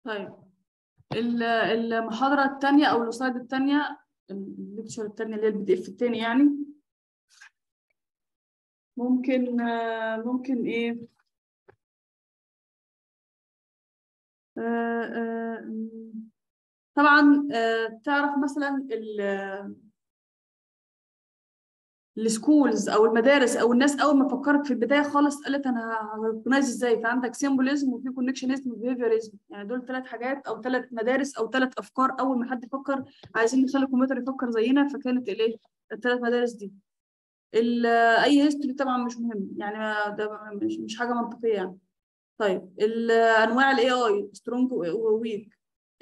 طيب ال- المحاضرة التانية أو السلايد التانية الليكتشر التانية اللي هي البي دي اف التاني يعني ممكن آه، ممكن إيه آه، آه، م- طبعا آه، تعرف مثلا ال- السكولز او المدارس او الناس اول ما فكرت في البدايه خالص قالت انا هركنايز ازاي فعندك سيمبوليزم وفي كونكشنزم وبيهيفيريزم يعني دول ثلاث حاجات او ثلاث مدارس او ثلاث افكار اول ما حد يفكر عايزين نخلي الكمبيوتر يفكر زينا فكانت الايه الثلاث مدارس دي ال- اي هيستوري طبعا مش مهم يعني ما- ده مش مش حاجه منطقيه يعني طيب ال- انواع الاي اي سترونج وويك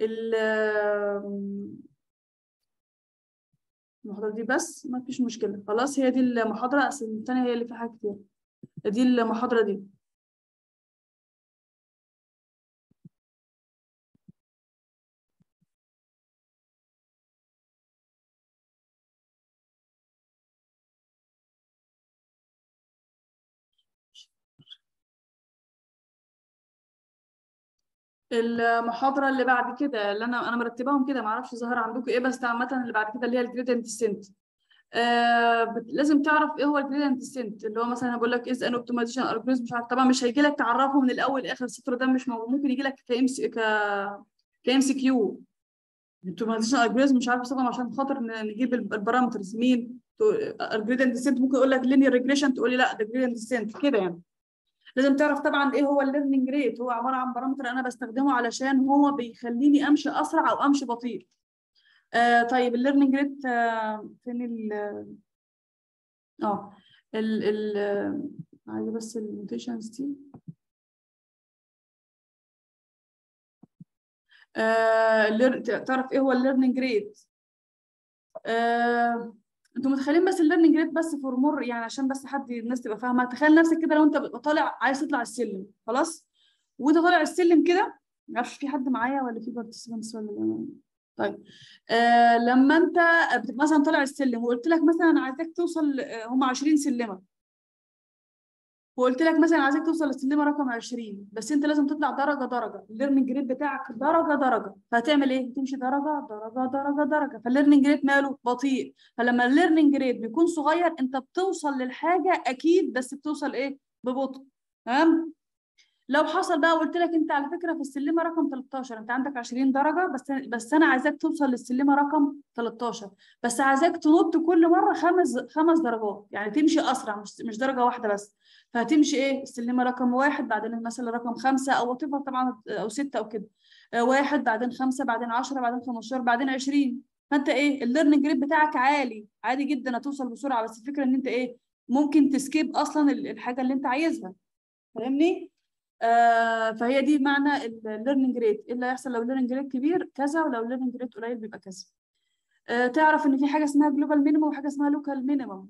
المحاضرة دي بس ما فيش مشكلة خلاص هي دي المحاضرة أصل التانية هي اللي فيها حاجات كتير دي المحاضرة دي المحاضرة اللي بعد كده اللي أنا أنا مرتباهم كده معرفش ظاهر عندكم إيه بس عامة اللي بعد كده اللي هي الجريدينت سنت آه بت- لازم تعرف ايه هو الجريدينت سنت اللي هو مثلا بقول لك از ان اوبتمايزيشن الجوريزم مش عارف طبعا مش هيجي لك تعرفه من الاول لاخر السطر ده مش موجود ممكن يجي لك كام سي ك كام سي كيو اوبتمايزيشن الجوريزم مش عارف طبعا عشان خاطر ن- نجيب الب- البارامترز مين الجريدينت سنت ممكن يقول لك لينير ريجريشن تقول لي لا ده جريدينت سنت كده يعني لازم تعرف طبعا ايه هو الليرنينج ريت هو عباره عن بارامتر انا بستخدمه علشان هو بيخليني امشي اسرع او امشي بطيء آه طيب الليرنينج ريت آه فين ال اه ال ال آه، عايزه بس الموتيشنز دي آه اللير- تعرف ايه هو الليرنينج ريت آه انتوا متخيلين بس الليرنينج ريت بس فور مور يعني عشان بس حد الناس تبقى فاهمه تخيل نفسك كده لو انت بتبقى طالع عايز تطلع السلم خلاص وانت طالع السلم كده معرفش في حد معايا ولا في بارتيسيبانتس ولا لا؟ طيب آه لما انت بتبقى مثلا طالع السلم وقلت لك مثلا انا عايزاك توصل آه، هم 20 سلمه وقلت لك مثلا عايزاك توصل للسلمه رقم 20 بس انت لازم تطلع درجه درجه الليرنينج ريت بتاعك درجه درجه فهتعمل ايه؟ هتمشي درجه درجه درجه درجه فالليرنينج ريت ماله بطيء فلما الليرنينج ريت بيكون صغير انت بتوصل للحاجه اكيد بس بتوصل ايه؟ ببطء تمام؟ لو حصل بقى وقلت لك انت على فكره في السلمه رقم 13 انت عندك 20 درجه بس بس انا عايزاك توصل للسلمه رقم 13 بس عايزاك تنط كل مره خمس خمس درجات يعني تمشي اسرع مش مش درجه واحده بس فهتمشي ايه السلمه رقم واحد بعدين مثلا رقم خمسه او تبقى طبعا او سته او كده آه، واحد بعدين خمسه بعدين 10 بعدين 15 بعدين 20 فانت ايه الليرنينج ريت بتاعك عالي عادي جدا هتوصل بسرعه بس الفكره ان انت ايه ممكن تسكيب اصلا ال- الحاجه اللي انت عايزها فاهمني؟ آه فهي دي معنى الليرنينج ريت ايه اللي هيحصل لو الليرنينج ريت كبير كذا ولو الليرنينج ريت قليل بيبقى كذا آه تعرف ان في حاجه اسمها جلوبال مينيمم وحاجه اسمها لوكال مينيمم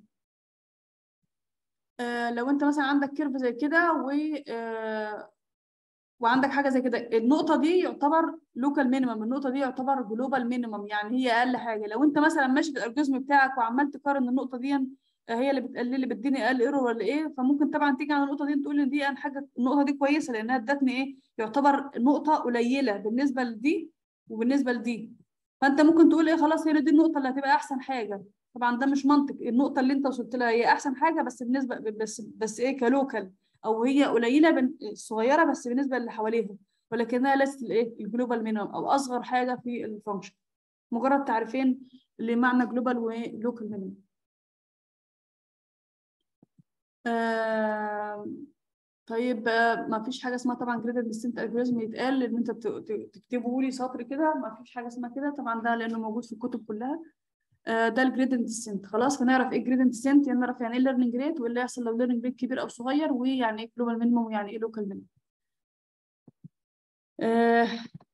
آه لو انت مثلا عندك كيرف زي كده و آه وعندك حاجه زي كده النقطه دي يعتبر لوكال مينيمم النقطه دي يعتبر جلوبال مينيمم يعني هي اقل حاجه لو انت مثلا ماشي في الالجوريزم بتاعك وعمال تقارن النقطه دي هي اللي بتقلل لي بتديني اقل ايرور ولا ايه فممكن طبعا تيجي على النقطه دي تقول ان دي انا حاجه النقطه دي كويسه لانها ادتني ايه يعتبر نقطه قليله بالنسبه لدي وبالنسبه لدي فانت ممكن تقول ايه خلاص هي دي النقطه اللي هتبقى احسن حاجه طبعا ده مش منطق النقطه اللي انت وصلت لها هي احسن حاجه بس بالنسبه بس بس ايه كلوكال او هي قليله بن- صغيره بس بالنسبه للي حواليها ولكنها ليست الايه الجلوبال مينيمم او اصغر حاجه في الفانكشن مجرد تعريفين لمعنى جلوبال ولوكال مينيمم آم، طيب آه، ما فيش حاجه اسمها طبعا جريدد ديستنت الجوريزم يتقال ان انت بت- ت- تكتبه لي سطر كده ما فيش حاجه اسمها كده طبعا ده لانه موجود في الكتب كلها آه، ده الجريدنت ديسنت خلاص فنعرف ايه جريدنت ديسنت يعني نعرف يعني ايه ليرنينج ريت وايه اللي يحصل لو ليرنينج ريت كبير او صغير ويعني ايه جلوبال مينيمم ويعني ايه لوكال مينيمم آه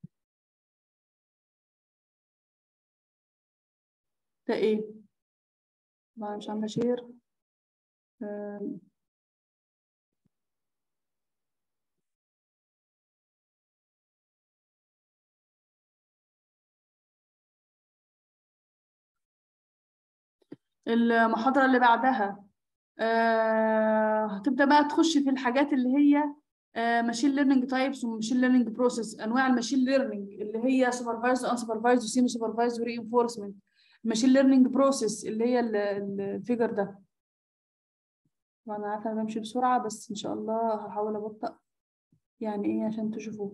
ده ايه ما مش عامله شير آه المحاضرة اللي بعدها آه هتبدأ بقى تخش في الحاجات اللي هي ماشين ليرنينج تايبس وماشين ليرنينج بروسيس انواع الماشين ليرنينج اللي هي سوبرفايزد ان سوبرفايزد وسيمي سوبرفايزد وري انفورسمنت الماشين ليرنينج بروسيس اللي هي ال- ال- الفيجر ده وانا عارفه انا بمشي بسرعه بس ان شاء الله هحاول ابطأ يعني ايه عشان تشوفوه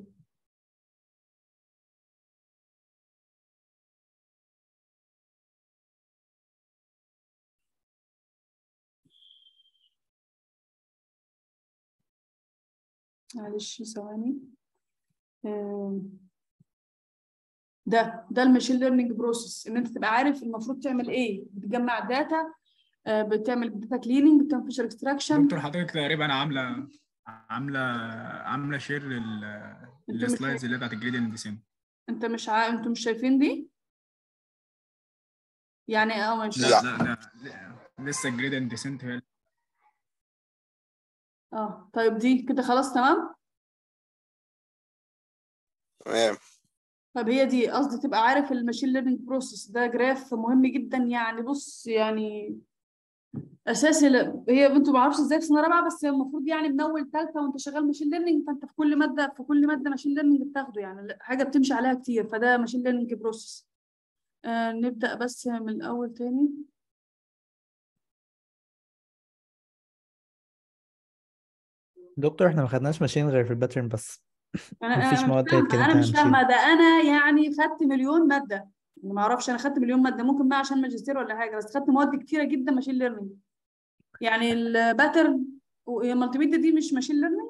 معلش ثواني آم، ده ده الماشين ليرنينج بروسيس ان انت تبقى عارف المفروض تعمل ايه بتجمع داتا بتعمل داتا كليننج بتعمل فيشر اكستراكشن دكتور حضرتك تقريبا عامله عامله عامله شير لل مش السلايدز اللي بتاعت الجريدينت ديسنت انت مش عا... انتوا مش شايفين دي يعني اه مش لا لا. لا لا لا، لسه الجريدينت ديسنت هي اه طيب دي كده خلاص تمام تمام طب هي دي قصدي تبقى عارف الماشين ليرنينج بروسيس ده جراف مهم جدا يعني بص يعني اساسي ل... هي انتوا ما اعرفش ازاي في سنه رابعه بس المفروض يعني من اول ثالثه وانت شغال ماشين ليرنينج فانت في كل ماده في كل ماده ماشين ليرنينج بتاخده يعني حاجه بتمشي عليها كتير فده ماشين ليرنينج بروسيس آه نبدا بس من الاول تاني دكتور احنا ما خدناش ماشين غير في الباترن بس انا مفيش انا مش مواد فاهمه كده انا مش فيها فاهمه ده انا يعني خدت مليون ماده أنا ما اعرفش انا خدت مليون ماده ممكن بقى عشان ماجستير ولا حاجه بس خدت مواد كتيره جدا ماشين ليرنينج يعني الباترن والمالتي ميديا دي مش ماشين ليرنينج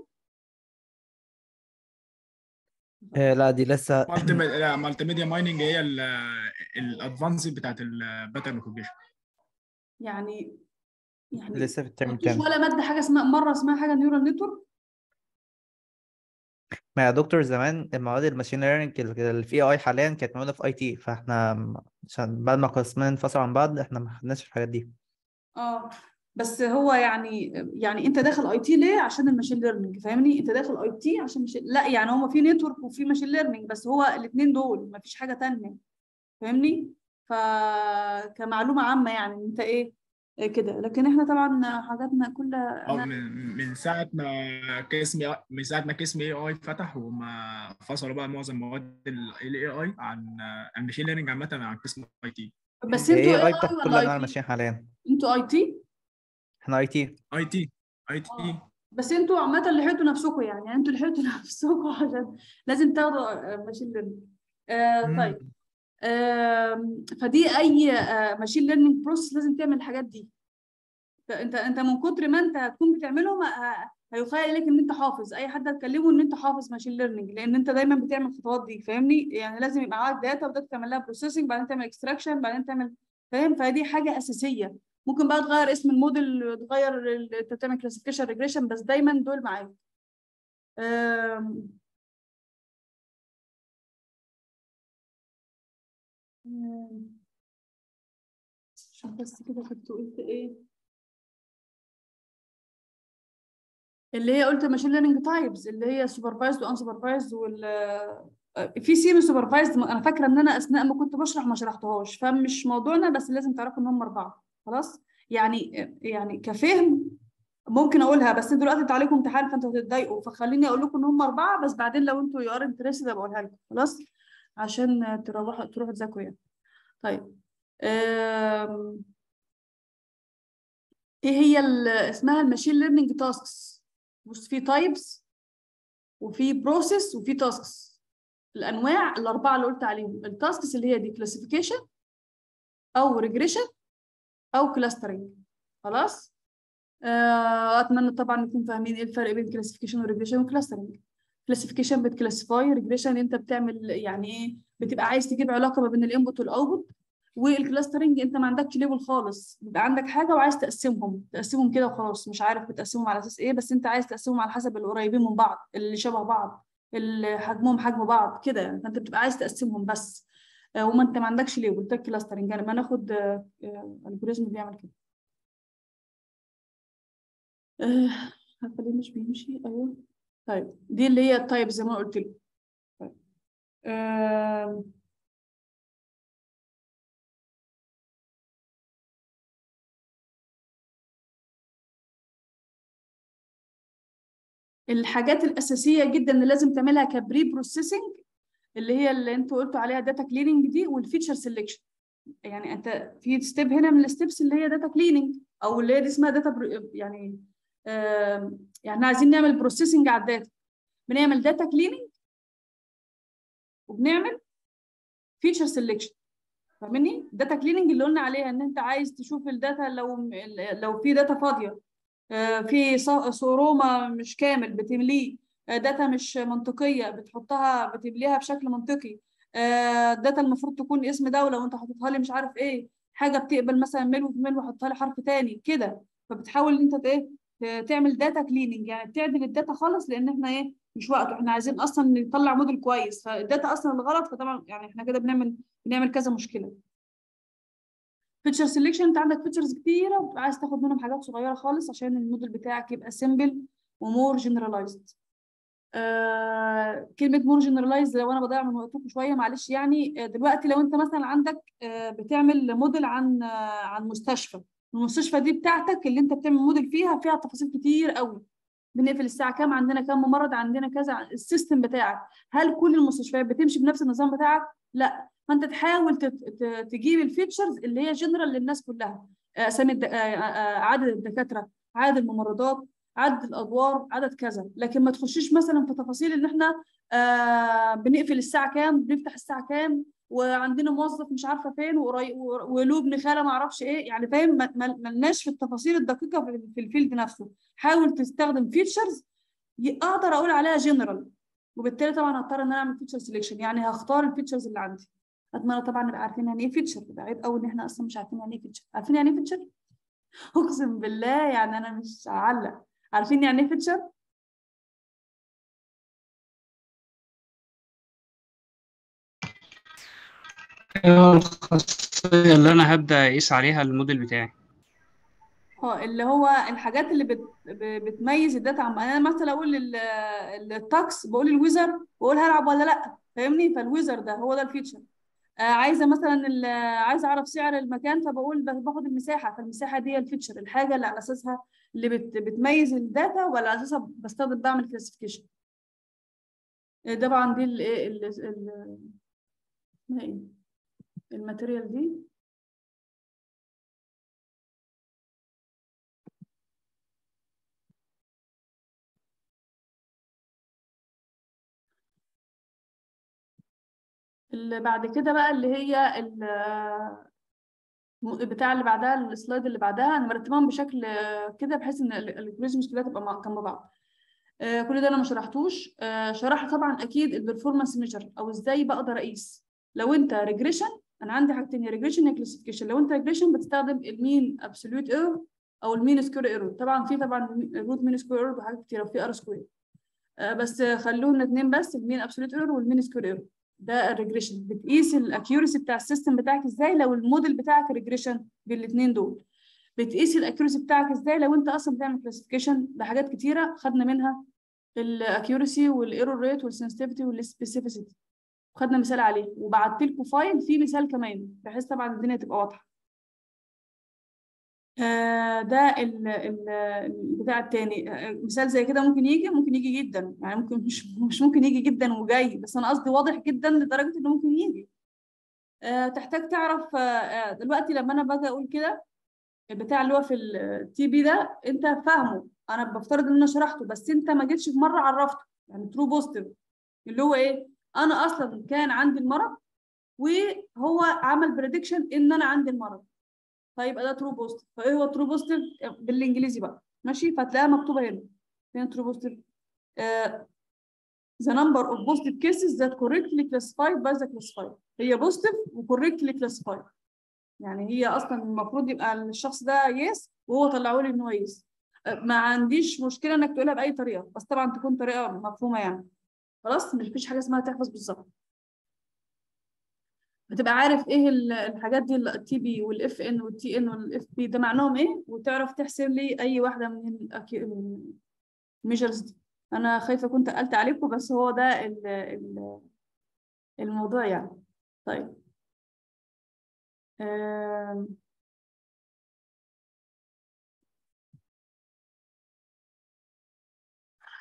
آه لا دي لسه مالتي لا مالتي ميديا مايننج هي الادفانس بتاعت الباترن ريكوجنيشن يعني يعني لسه في الترم مفيش التاني ولا ماده حاجه اسمها مره اسمها حاجه نيورال نتورك ما يا دكتور زمان المواد الماشين ليرنينج اللي في اي حاليا كانت موجوده في اي تي فاحنا م- عشان بعد ما قسمين انفصلوا عن بعض احنا ما خدناش الحاجات دي اه بس هو يعني يعني انت داخل اي تي ليه عشان الماشين ليرنينج فاهمني انت داخل اي تي عشان مش لا يعني هما في نتورك وفي ماشين ليرنينج بس هو الاثنين دول مفيش حاجه تانية فاهمني فكمعلومه عامه يعني إن انت ايه إيه كده لكن احنا طبعا حاجاتنا كلها او من من ساعه ما قسم من ساعه ما قسم اي اي فتح وما فصلوا بقى معظم مواد الاي اي عن الماشين ليرنينج عامه عن قسم اي تي بس انتوا اي ايه اي بتاخد كل ولا انواع اي تي الماشين حاليا انتوا اي تي احنا اي تي اي تي اي تي آه. بس انتوا عامة لحقتوا نفسكم يعني يعني انتوا لحقتوا نفسكم عشان لازم تاخدوا ماشين ليرنينج آه طيب آم، فدي اي ماشين ليرنينج بروسيس لازم تعمل الحاجات دي فانت انت من كتر ما انت هتكون بتعملهم ه- هيخيل اليك ان انت حافظ اي حد هتكلمه ان انت حافظ ماشين ليرنينج لان انت دايما بتعمل الخطوات دي فاهمني يعني لازم يبقى معاك داتا وده تعمل لها بروسيسنج بعدين تعمل اكستراكشن بعدين تعمل فاهم فدي حاجه اساسيه ممكن بقى تغير اسم الموديل تغير ال- انت بتعمل كلاسيفيكيشن ريجريشن بس دايما دول معاك آم، آم، شوف بس كده كنت قلت ايه اللي هي قلت ماشين ليرنينج تايبز اللي هي سوبرفايزد وان سوبرفايزد وال في سيمي سوبرفايزد انا فاكره ان انا اثناء ما كنت بشرح ما شرحتهاش فمش موضوعنا بس لازم تعرفوا ان هم اربعه خلاص يعني يعني كفهم ممكن اقولها بس انتوا دلوقتي انتوا عليكم امتحان فانتوا هتتضايقوا فخليني اقول لكم ان هم اربعه بس بعدين لو انتوا يو ار انترستد بقولها لكم خلاص عشان تروحوا تروحوا تذاكروا يعني طيب أم... ايه هي ال- اسمها الماشين ليرنينج تاسكس بص في تايبس وفي بروسيس وفي تاسكس الانواع الاربعه اللي قلت عليهم التاسكس اللي هي دي كلاسيفيكيشن او ريجريشن او كلاسترنج خلاص آه، اتمنى طبعا نكون فاهمين ايه الفرق بين كلاسيفيكيشن وريجريشن وكلاسترنج كلاسيفيكيشن بتكلاسيفاي ريجريشن انت بتعمل يعني ايه بتبقى عايز تجيب علاقه ما بين الانبوت والاوتبوت والكلاسترنج انت ما عندكش ليبل خالص بيبقى عندك حاجه وعايز تقسمهم تقسمهم كده وخلاص مش عارف بتقسمهم على اساس ايه بس انت عايز تقسمهم على حسب القريبين من بعض اللي شبه بعض اللي حجمهم حجم بعض كده يعني فانت بتبقى عايز تقسمهم بس آه، وما انت ما عندكش ليبل ده الكلاسترنج يعني ما ناخد الجوريزم بيعمل كده آه، عارفه ليه مش بيمشي ايوه طيب دي اللي هي التايب زي ما قلت لك طيب. آم، الحاجات الاساسيه جدا اللي لازم تعملها كبري بروسيسنج اللي هي اللي انتوا قلتوا عليها داتا كليننج دي والفيتشر سيلكشن يعني انت في ستيب هنا من الستبس اللي هي داتا كليننج او اللي هي دي اسمها داتا برو يعني آه يعني عايزين نعمل بروسيسنج على الداتا بنعمل داتا كليننج وبنعمل فيتشر سيلكشن فاهمني داتا كليننج اللي قلنا عليها ان انت عايز تشوف الداتا لو لو في داتا فاضيه آه في صوروما مش كامل بتمليه داتا مش منطقيه بتحطها بتمليها بشكل منطقي داتا المفروض تكون اسم دوله وانت حاططها لي مش عارف ايه حاجه بتقبل مثلا ميل وميل وحطها لي حرف تاني كده فبتحاول ان انت ايه تعمل داتا كليننج يعني تعدل الداتا خالص لان احنا ايه مش وقته احنا عايزين اصلا نطلع موديل كويس فالداتا اصلا الغلط فطبعا يعني احنا كده بنعمل بنعمل كذا مشكله فيتشر سيلكشن انت عندك فيتشرز كتيره عايز تاخد منهم حاجات صغيره خالص عشان الموديل بتاعك يبقى سيمبل ومور جنرالايزد آه كلمة مور جنرالايز لو أنا بضيع من وقتكم شوية معلش يعني آه دلوقتي لو أنت مثلا عندك آه بتعمل موديل عن آه عن مستشفى المستشفى دي بتاعتك اللي أنت بتعمل موديل فيها فيها تفاصيل كتير قوي بنقفل الساعة كام عندنا كام ممرض عندنا كذا السيستم بتاعك هل كل المستشفيات بتمشي بنفس النظام بتاعك؟ لا فأنت تحاول تجيب الفيتشرز اللي هي جنرال للناس كلها أسامي عدد الدكاترة عدد الممرضات عدد الادوار عدد كذا لكن ما تخشيش مثلا في تفاصيل ان احنا آه بنقفل الساعه كام بنفتح الساعه كام وعندنا موظف مش عارفه فين وله ابن خاله ما اعرفش ايه يعني فاهم ملناش في التفاصيل الدقيقه في الفيلد نفسه حاول تستخدم فيتشرز اقدر اقول عليها جنرال وبالتالي طبعا هضطر ان انا اعمل فيتشر سيلكشن يعني هختار الفيتشرز اللي عندي اتمنى طبعا نبقى عارفين يعني ايه فيتشر يبقى عيب قوي ان احنا اصلا مش عارفين يعني ايه فيتشر عارفين يعني ايه فيتشر اقسم بالله يعني انا مش هعلق عارفين يعني ايه فيتشر؟ ايه الخاصية اللي أنا هبدأ أقيس عليها الموديل بتاعي اه اللي هو الحاجات اللي بت... بتميز الداتا عن انا مثلا اقول التاكس بقول الويزر بقول هلعب ولا لا فاهمني فالويزر ده هو ده الفيتشر آه عايزه مثلا عايزه اعرف سعر المكان فبقول باخد المساحه فالمساحه دي الفيتشر الحاجه اللي على اساسها اللي بت... بتميز الداتا ولا على اساسها بستخدم بعمل كلاسيفيكيشن طبعا دي ال ال ال اسمها ايه الماتيريال دي اللي بعد كده بقى اللي هي بتاع اللي بعدها السلايد اللي بعدها انا مرتبهم بشكل كده بحيث ان الالجوريزمز كلها تبقى جنب بعض آه كل ده انا ما شرحتوش آه شرحت طبعا اكيد البرفورمانس ميجر او ازاي بقدر اقيس لو انت ريجريشن انا عندي حاجتين يا ريجريشن يا كلاسيفيكيشن لو انت ريجريشن بتستخدم المين ابسوليوت ايرور او المين سكوير ايرور طبعا في طبعا روت مين سكوير ايرور بحاجات كتيره وفي ار سكوير آه بس خلونا اثنين بس المين ابسوليوت ايرور والمين سكوير ايرور ده الريجريشن بتقيس الاكيورسي بتاع السيستم بتاعك ازاي لو الموديل بتاعك ريجريشن بالاثنين دول بتقيس الاكيورسي بتاعك ازاي لو انت اصلا بتعمل كلاسيفيكيشن بحاجات كتيره خدنا منها الاكيورسي والايرور ريت والسنسيتيفيتي والسبيسيفيسيتي خدنا مثال عليه وبعت لكم فايل فيه مثال كمان بحيث طبعا الدنيا تبقى واضحه آه ده ال ال البتاع التاني آه مثال زي كده ممكن يجي ممكن يجي جدا يعني ممكن مش مش ممكن يجي جدا وجاي بس انا قصدي واضح جدا لدرجه انه ممكن يجي آه تحتاج تعرف آه دلوقتي لما انا باجي اقول كده البتاع اللي هو في التي بي ده انت فاهمه انا بفترض ان انا شرحته بس انت ما جيتش في مره عرفته يعني ترو بوزيتيف اللي هو ايه انا اصلا كان عندي المرض وهو عمل بريدكشن ان انا عندي المرض فيبقى ده ترو بوزيتيف فايه هو ترو بوزيتيف بالانجليزي بقى ماشي فتلاقيها مكتوبه هنا فين ترو بوزيتيف the number of positive cases that correctly classified by the classifier هي بوزيتيف وcorrectly classified يعني هي اصلا المفروض يبقى الشخص ده يس وهو طلعوا لي ان هو يس ما عنديش مشكله انك تقولها باي طريقه بس طبعا تكون طريقه مفهومه يعني خلاص مش فيش حاجه اسمها تحفظ بالظبط بتبقى عارف ايه الحاجات دي التي بي والاف ان والتي ان والاف بي ده معناهم ايه وتعرف تحسب لي اي واحده من الميجرز دي انا خايفه اكون تقلت عليكم بس هو ده ال ال الموضوع يعني طيب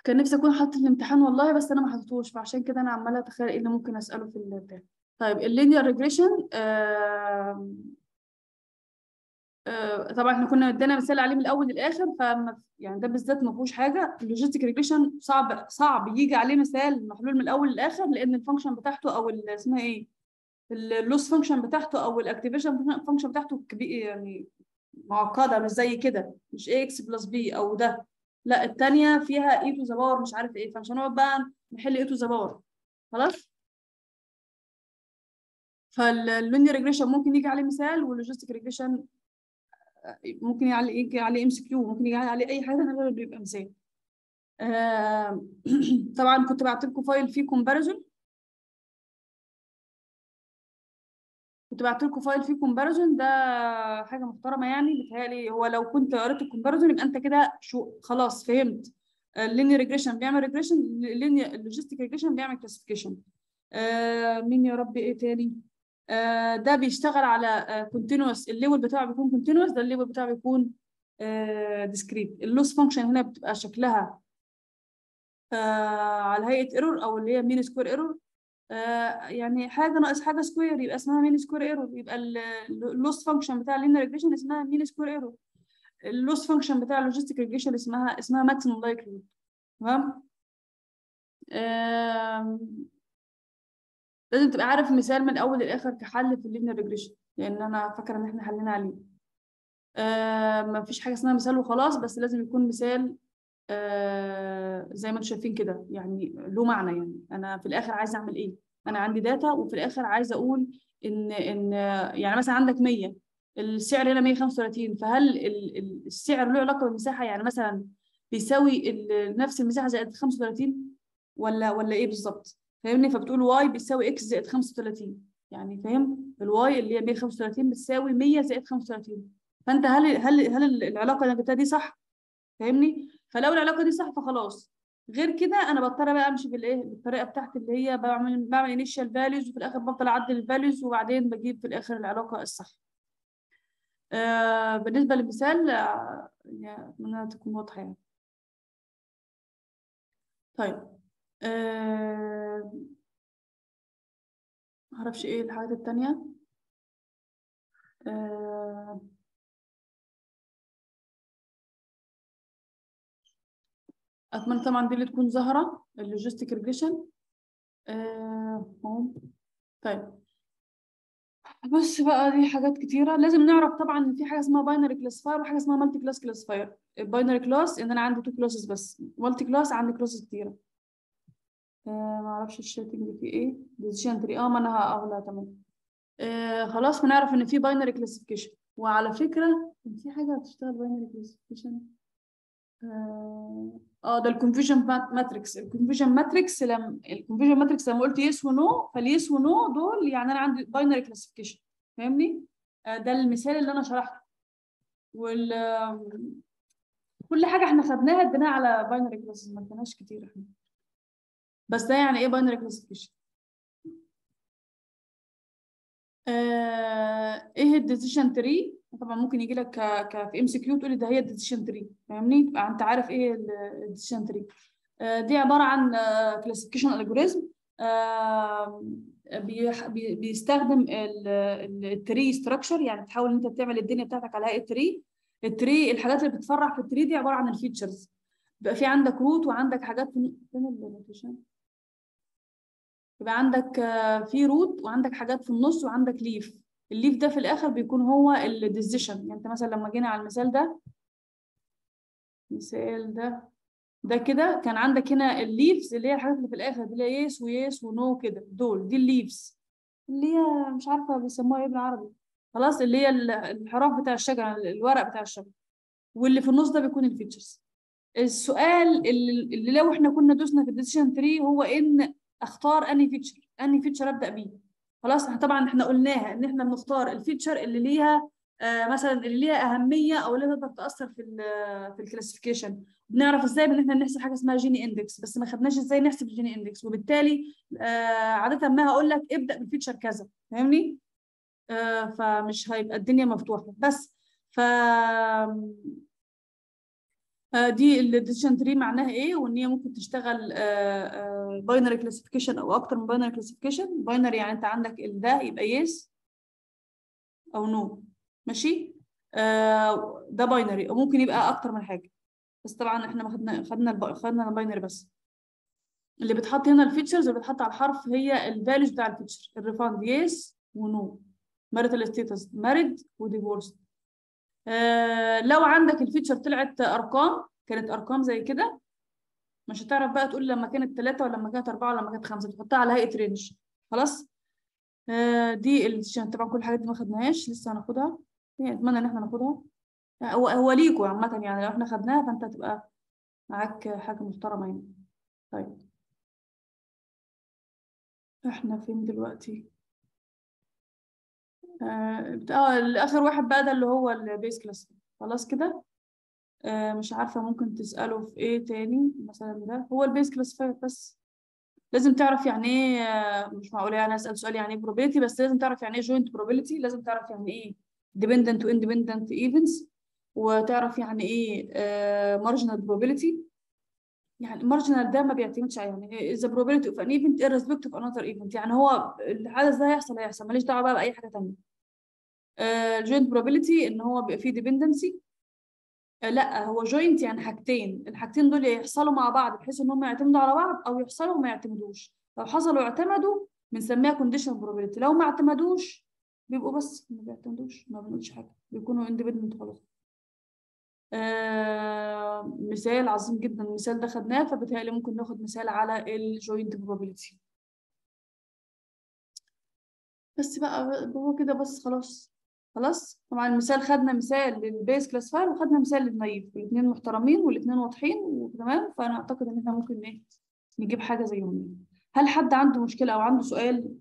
كان نفسي اكون حاطط الامتحان والله بس انا ما حطيتهوش فعشان كده انا عماله اتخيل ايه اللي ممكن اساله في البتاع طيب اللينير ريجريشن طبعا احنا كنا ادينا مثال عليه من الاول للاخر ف يعني ده بالذات ما فيهوش حاجه اللوجيستيك ريجريشن صعب صعب يجي عليه مثال محلول من الاول للاخر لان الفانكشن بتاعته او ال- اسمها ايه اللوس فانكشن بتاعته او الاكتيفيشن فانكشن بتاعته كبير يعني معقده مش زي كده مش ايه اكس بلس بي او ده لا الثانيه فيها اي تو ذا باور مش عارف ايه فمش هنقعد بقى نحل اي تو ذا باور خلاص فاللينير ريجريشن ممكن يجي عليه مثال واللوجيستيك ريجريشن ممكن يعلي يجي عليه ام سي كيو ممكن يجي عليه اي حاجه ثانيه بيبقى مثال آه، طبعا كنت بعت لكم فايل فيه كومباريزون كنت بعت لكم فايل فيه كومباريزون ده حاجه محترمه يعني بتهيألي هو لو كنت قريت الكومباريزون يبقى انت كده شو خلاص فهمت اللينير ريجريشن بيعمل ريجريشن اللوجيستيك ريجريشن بيعمل كلاسيفيكيشن آه مين يا رب ايه تاني آه ده بيشتغل على كونتينوس الليبل بتاعه بيكون كونتينوس ده الليبل بتاعه بيكون ديسكريت اللوس فانكشن هنا بتبقى شكلها آه على هيئه ايرور او اللي هي مين سكوير ايرور آه يعني حاجه ناقص حاجه سكوير يبقى اسمها مين سكوير ايرور يبقى اللوس فانكشن بتاع اللينير ريجريشن اسمها مين سكوير ايرور اللوس فانكشن بتاع اللوجيستيك ريجريشن اسمها اسمها ماكسيمم لايكليهود تمام آم، لازم تبقى عارف مثال من الاول للاخر كحل في اللينير ريجريشن لان انا فاكره ان احنا حلينا عليه آه ما فيش حاجه اسمها مثال وخلاص بس لازم يكون مثال آه زي ما انتم شايفين كده يعني له معنى يعني انا في الاخر عايزه اعمل ايه انا عندي داتا وفي الاخر عايزه اقول ان ان يعني مثلا عندك 100 السعر هنا 135 فهل ال- ال- السعر له علاقه بالمساحه يعني مثلا بيساوي ال- نفس المساحه زائد 35 ولا ولا ايه بالظبط فاهمني فبتقول واي بيساوي اكس زائد 35 يعني فاهم الواي اللي هي 135 بتساوي 100 زائد 35 فانت هل هل هل العلاقه اللي أنا جبتها دي صح فاهمني فلو العلاقه دي صح فخلاص غير كده انا بضطر بقى امشي بالايه بالطريقه بتاعتي اللي هي بعمل بعمل انيشال فاليوز وفي الاخر بفضل اعدل الفاليوز وبعدين بجيب في الاخر العلاقه الصح آه بالنسبه للمثال آه، يعني اتمنى تكون واضحه يعني طيب آه معرفش ايه الحاجات التانية آه اتمنى طبعا دي اللي تكون ظاهره اللوجيستيك ريجريشن آه اهو. طيب بس بقى دي حاجات كتيره لازم نعرف طبعا ان في حاجه اسمها باينري كلاسيفاير وحاجه اسمها مالتي كلاس كلاسيفاير الباينري كلاس ان انا عندي تو كلاسز بس مالتي كلاس عندي كلاسز كتيره آه ما اعرفش الشيتنج فيه ايه ديسيشن تري اه ما انا ه- اه لا تمام آه خلاص بنعرف ان في باينري كلاسيفيكيشن وعلى فكره كان في حاجه بتشتغل باينري كلاسيفيكيشن اه آه، ده الكونفيوجن ماتريكس الكونفيوجن ماتريكس لما الكونفيوجن ماتريكس لما قلت يس ونو فاليس ونو دول يعني انا عندي باينري كلاسيفيكيشن فاهمني آه، ده المثال اللي انا شرحته وال آم، كل حاجه احنا خدناها اديناها على باينري كلاسز ما اديناش كتير احنا بس ده يعني ايه باينري كلاسيفيكيشن آه ايه الديسيشن تري طبعا ممكن يجي لك ك... ك... في ام سي كيو تقولي ده هي الديسيشن تري فاهمني تبقى انت عارف ايه الديسيشن تري آه دي عباره عن كلاسيفيكيشن الجوريزم بيستخدم التري ستراكشر يعني تحاول ان انت تعمل الدنيا بتاعتك على هيئه تري التري الحاجات اللي بتفرع في التري دي عباره عن الفيتشرز بيبقى في عندك روت وعندك حاجات في فين النوتيشن يبقى عندك آه، في روت وعندك حاجات في النص وعندك ليف الليف ده في الاخر بيكون هو الديسيشن يعني انت مثلا لما جينا على المثال ده المثال ده ده كده كان عندك هنا الليفز اللي هي الحاجات اللي في الاخر دي اللي هي يس ويس ونو كده دول دي الليفز اللي هي مش عارفه بيسموها ايه بالعربي خلاص اللي هي ال- الحراف بتاع الشجره الورق بتاع الشجره واللي في النص ده بيكون الفيتشرز السؤال اللي, اللي لو احنا كنا دوسنا في الديسيشن تري هو ان اختار انهي فيتشر انهي فيتشر ابدا بيه خلاص احنا طبعا احنا قلناها ان احنا بنختار الفيتشر اللي ليها آه مثلا اللي ليها اهميه او اللي تقدر تاثر في ال في الكلاسيفيكيشن بنعرف ازاي ان احنا نحسب حاجه اسمها جيني اندكس بس ما خدناش ازاي نحسب الجيني اندكس وبالتالي آه عاده ما هقول لك ابدا بالفيتشر كذا فاهمني آه فمش هيبقى الدنيا مفتوحه بس ف آه، دي الديسيشن تري معناها ايه وان هي ممكن تشتغل باينري كلاسيفيكيشن او اكتر من باينري كلاسيفيكيشن باينري يعني انت عندك ال ده يبقى يس او نو ماشي آه، ده باينري او ممكن يبقى اكتر من حاجه بس طبعا احنا ما خدنا خدنا الب- خدنا الباينري بس اللي بتحط هنا الفيتشرز اللي بتحط على الحرف هي الفاليوز بتاع الفيتشر الريفاند يس ونو ماريتال ستيتس مارد وديفورس آه لو عندك الفيتشر طلعت ارقام كانت ارقام زي كده مش هتعرف بقى تقول لما كانت ثلاثة ولا لما كانت أربعة ولا لما كانت خمسة بتحطها على هيئة رينج خلاص آه دي ال- عشان طبعا كل الحاجات دي ما خدناهاش لسه هناخدها يعني اتمنى ان احنا ناخدها هو هو ليكوا عامة يعني لو احنا خدناها فانت هتبقى معاك حاجة محترمة يعني طيب احنا فين دلوقتي اه بتاع- اه اخر واحد بقى ده اللي هو البيس كلاس خلاص كده آه مش عارفة ممكن تسأله في ايه تاني مثلا ده هو البيس كلاسيفاير بس لازم تعرف يعني ايه آه، مش معقول يعني اسال سؤال يعني ايه probability بس لازم تعرف يعني ايه joint probability لازم تعرف يعني ايه dependent و independent events وتعرف يعني ايه آه، marginal probability يعني marginal ده ما بيعتمدش على يعني is the probability of an event irrespective of another event يعني هو الحدث ده هيحصل هيحصل ماليش دعوه بقى باي حاجه تانية آه، joint probability ان هو بيبقى فيه dependency آه، لا هو جوينت يعني حاجتين الحاجتين دول يحصلوا مع بعض بحيث ان هم يعتمدوا على بعض او يحصلوا وما يعتمدوش لو حصلوا واعتمدوا بنسميها كونديشن probability لو ما اعتمدوش بيبقوا بس ما بيعتمدوش ما بنقولش حاجه بيكونوا اندبندنت خلاص آه مثال عظيم جدا المثال ده خدناه فبالتالي ممكن ناخد مثال على الجوينت probability بس بقى هو كده بس خلاص خلاص طبعا المثال خدنا مثال للبيس كلاسفاير وخدنا مثال للنايف الاثنين محترمين والاثنين واضحين وتمام فانا اعتقد ان احنا ممكن ايه نجيب حاجه زيهم هل حد عنده مشكله او عنده سؤال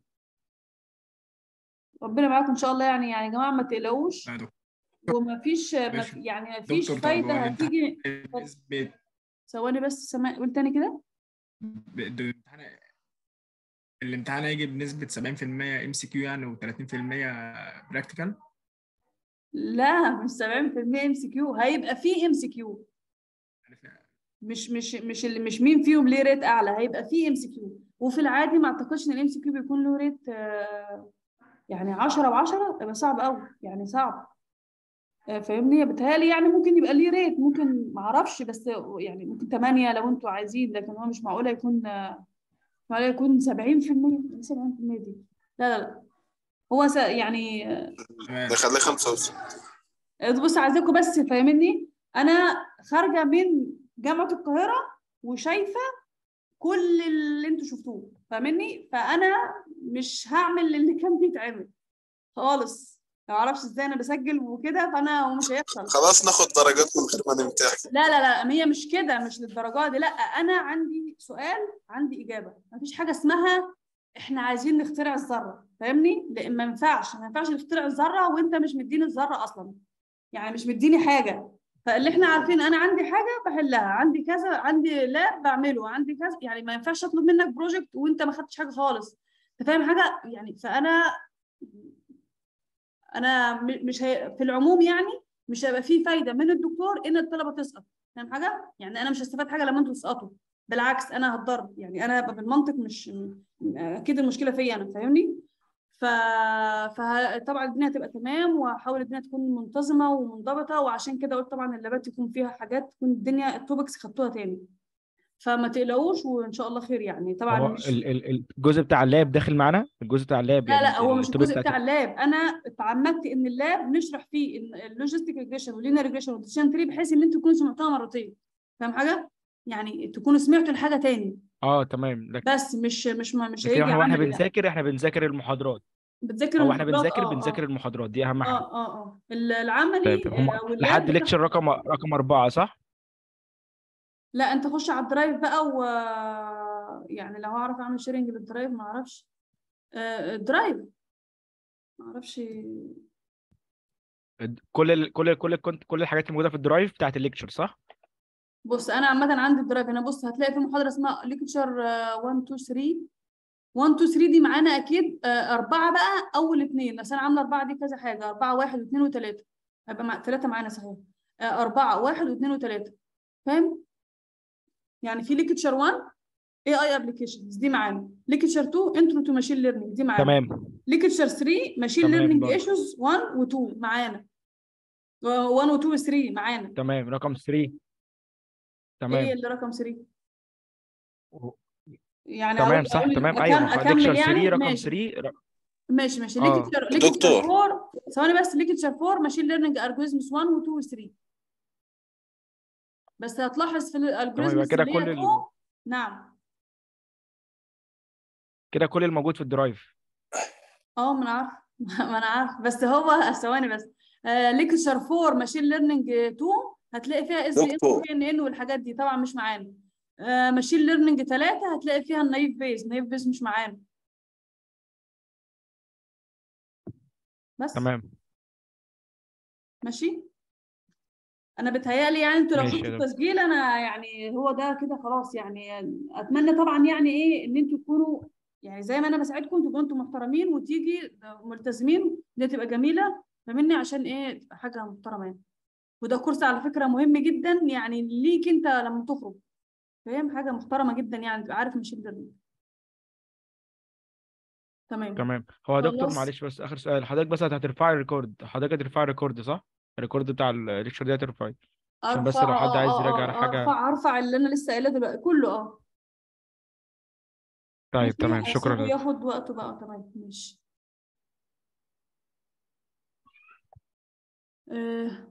ربنا معاكم ان شاء الله يعني يعني يا جماعه ما تقلقوش يا دكتور وما فيش ما ماشي. في يعني ما فيش دكتور، طب فايده هو الامتحان هتيجي نسبة ثواني بس سماء قول تاني كده ب- الامتحان الامتحان هيجي بنسبة 70% ام سي كيو يعني و30% براكتيكال لا مش 70% ام سي كيو هيبقى فيه ام سي كيو مش مش مش اللي مش مين فيهم ليه ريت اعلى هيبقى فيه ام سي كيو وفي العادي ما اعتقدش ان الام سي كيو بيكون له ريت آه، يعني 10 و10 يبقى صعب قوي يعني صعب آه، فاهمني بتهيألي يعني ممكن يبقى ليه ريت ممكن ما اعرفش بس يعني ممكن 8 لو انتوا عايزين لكن هو مش معقوله يكون آه، مش معقوله يكون 70% إيه 70% دي لا لا لا هو س- يعني آه، تمام نخليه 65 بص عايزاكم بس فاهمني انا خارجه من جامعه القاهره وشايفه كل اللي انتوا شفتوه فاهمني فانا مش هعمل اللي كان بيتعمل خالص ما اعرفش ازاي انا بسجل وكده فانا ومش هيحصل خلاص ناخد درجات من غير ما نمتحن لا لا لا هي مش كده مش للدرجه دي لا انا عندي سؤال عندي اجابه مفيش حاجه اسمها احنا عايزين نخترع الذره فاهمني لان ما ينفعش ما ينفعش نخترع الذره وانت مش مديني الذره اصلا يعني مش مديني حاجه فاللي احنا عارفين انا عندي حاجه بحلها عندي كذا عندي لاب بعمله عندي كذا يعني ما ينفعش اطلب منك بروجكت وانت ما خدتش حاجه خالص انت فاهم حاجه يعني فانا انا م- مش هي... في العموم يعني مش هيبقى فيه فايده من الدكتور ان الطلبه تسقط فاهم حاجه يعني انا مش هستفاد حاجه لما انتوا تسقطوا بالعكس انا هتضر يعني انا هبقى بالمنطق مش م- اكيد المشكله فيا انا فاهمني ف... فطبعا الدنيا هتبقى تمام وهحاول الدنيا تكون منتظمه ومنضبطه وعشان كده قلت طبعا اللابات يكون فيها حاجات تكون الدنيا التوبكس خدتوها تاني فما تقلقوش وان شاء الله خير يعني طبعا هو مش ال- ال- الجزء بتاع اللاب داخل معانا الجزء بتاع اللاب لا يعني لا هو مش التوبيك الجزء بتاع بتاعت اللاب انا اتعمدت ان اللاب نشرح فيه اللوجيستيك ريجريشن واللينير ريجريشن والديسيشن تري بحيث ان انتوا تكونوا سمعتوها مرتين فاهم حاجه؟ يعني تكونوا سمعتوا الحاجه تاني اه تمام لكن بس مش مش ما مش لكن هيجي احنا واحنا عملي لا بنذاكر احنا بنذاكر المحاضرات بتذاكر او احنا المحاضرات بنذاكر اه بنذاكر اه المحاضرات دي اهم حاجه اه اه اه ال- العملي طيب هم آه، واللاب لحد بتاخد- ليكتشر رقم رقم أربعة صح؟ لا انت خش على الدرايف بقى و يعني لو هعرف اعمل شيرنج للدرايف ما اعرفش آه، الدرايف ما اعرفش كل ال... كل ال... كل الكونت كل الحاجات اللي موجوده في الدرايف بتاعت الليكتشر صح؟ بص انا عامه عندي الدرايف انا بص هتلاقي في محاضره اسمها ليكتشر 1 2 3 1 2 3 دي معانا اكيد آه، اربعه بقى اول اثنين بس انا عامله اربعه دي كذا حاجه اربعه واحد واثنين وثلاثه هيبقى مع ثلاثه معانا صحيح آه، اربعه واحد واثنين وثلاثه فاهم يعني في ليكتشر 1 اي اي ابلكيشنز دي معانا ليكتشر 2 انترو تو ماشين ليرنينج دي معانا تمام ليكتشر 3 ماشين تمام ليرنينج برضه. ايشوز 1 و2 معانا 1 و2 و 3 معانا تمام رقم 3 ايه تمام اللي رقم 3 و- يعني تمام أقول- صح أقول تمام أكم- ايوه اكمل ليكتشر يعني 3 رقم ماشي 3 ر- ماشي ماشي آه. ليكتشر ليكتشر دكتور. 4 ثواني بس ليكتشر 4 ماشين ليرنينج الجوريزمز 1 و2 و 3 بس هتلاحظ في الالجوريزمز كده اللي هي كل ال- 2 نعم كده كل الموجود في الدرايف اه ما انا عارف ما انا عارف بس هو ثواني بس آه ليكتشر 4 ماشين ليرنينج 2 هتلاقي فيها اس بي ان دكتور. وبي ان ان والحاجات دي طبعا مش معانا آه ماشين ليرنينج 3 هتلاقي فيها النايف بيز النايف بيز مش معانا بس تمام ماشي انا بتهيألي يعني انتوا لو ماشي يا شفتوا دكتور. التسجيل انا يعني هو ده كده خلاص يعني اتمنى طبعا يعني ايه ان انتوا تكونوا يعني زي ما انا بساعدكم تبقوا انتوا محترمين وتيجي ملتزمين دي تبقى جميله فمني عشان ايه تبقى حاجه محترمه يعني وده كورس على فكره مهم جدا يعني ليك انت لما تخرج فاهم حاجه محترمه جدا يعني تبقى عارف مش ده تمام تمام هو يا دكتور خلاص. معلش بس اخر سؤال حضرتك بس هترفعي الريكورد حضرتك هترفعي الريكورد صح الريكورد بتاع الليكشر دي هترفعي عشان بس لو ارفع حد اه عايز اه يراجع على اه حاجة- ارفع ارفع اللي انا لسه قايلاه دلوقتي كله اه طيب ماشي تمام شكرا هسيبه يا دكتور. ياخد وقته بقى تمام ماشي آه